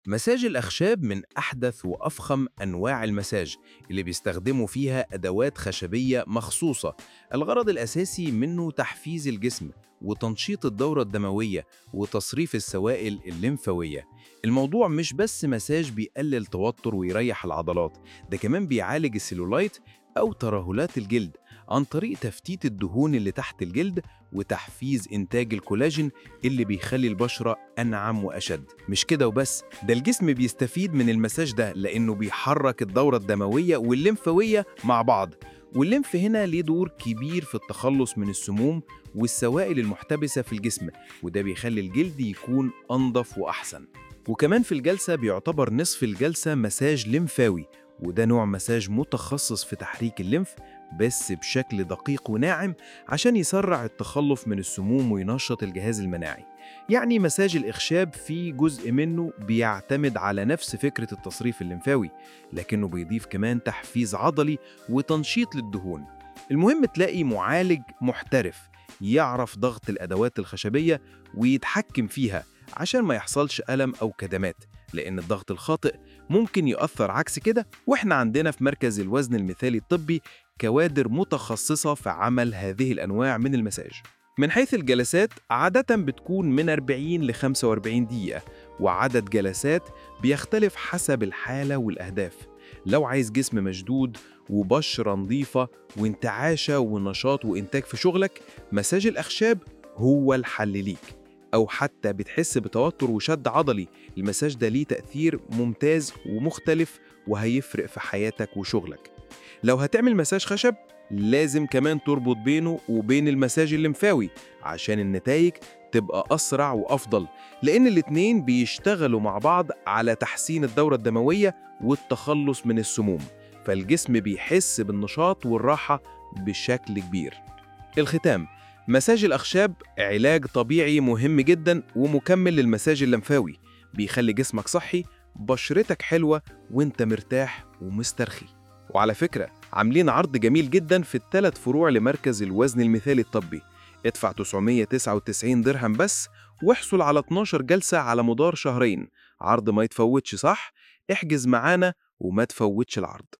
مساج الأخشاب من أحدث وأفخم أنواع المساج اللي بيستخدموا فيها أدوات خشبية مخصوصة الغرض الأساسي منه تحفيز الجسم وتنشيط الدورة الدموية وتصريف السوائل الليمفاوية الموضوع مش بس مساج بيقلل توتر ويريح العضلات ده كمان بيعالج السيلولايت أو ترهلات الجلد عن طريق تفتيت الدهون اللي تحت الجلد وتحفيز إنتاج الكولاجين اللي بيخلي البشرة أنعم وأشد مش كده وبس ده الجسم بيستفيد من المساج ده لأنه بيحرك الدورة الدموية والليمفاوية مع بعض والليمف هنا ليه دور كبير في التخلص من السموم والسوائل المحتبسة في الجسم وده بيخلي الجلد يكون أنظف وأحسن وكمان في الجلسة بيعتبر نصف الجلسة مساج ليمفاوي وده نوع مساج متخصص في تحريك الليمف بس بشكل دقيق وناعم عشان يسرع التخلص من السموم وينشط الجهاز المناعي يعني مساج الإخشاب فيه جزء منه بيعتمد على نفس فكرة التصريف الليمفاوي لكنه بيضيف كمان تحفيز عضلي وتنشيط للدهون المهم تلاقي معالج محترف يعرف ضغط الأدوات الخشبية ويتحكم فيها عشان ما يحصلش ألم أو كدمات لأن الضغط الخاطئ ممكن يؤثر عكس كده وإحنا عندنا في مركز الوزن المثالي الطبي كوادر متخصصة في عمل هذه الأنواع من المساج من حيث الجلسات عادة بتكون من 40 ل 45 دقيقة وعدد جلسات بيختلف حسب الحالة والأهداف لو عايز جسم مشدود وبشرة نظيفة وانتعاشة ونشاط وإنتاج في شغلك مساج الأخشاب هو الحل ليك أو حتى بتحس بتوتر وشد عضلي المساج ده ليه تأثير ممتاز ومختلف وهيفرق في حياتك وشغلك لو هتعمل مساج خشب لازم كمان تربط بينه وبين المساج الليمفاوي عشان النتائج تبقى أسرع وأفضل لأن الاتنين بيشتغلوا مع بعض على تحسين الدورة الدموية والتخلص من السموم فالجسم بيحس بالنشاط والراحة بشكل كبير الختام مساج الأخشاب علاج طبيعي مهم جدا ومكمل للمساج الليمفاوي بيخلي جسمك صحي بشرتك حلوة وانت مرتاح ومسترخي وعلى فكرة عاملين عرض جميل جدا في الثلاث فروع لمركز الوزن المثالي الطبي ادفع 999 درهم بس واحصل على 12 جلسة على مدار شهرين عرض ما يتفوتش صح احجز معانا وما تفوتش العرض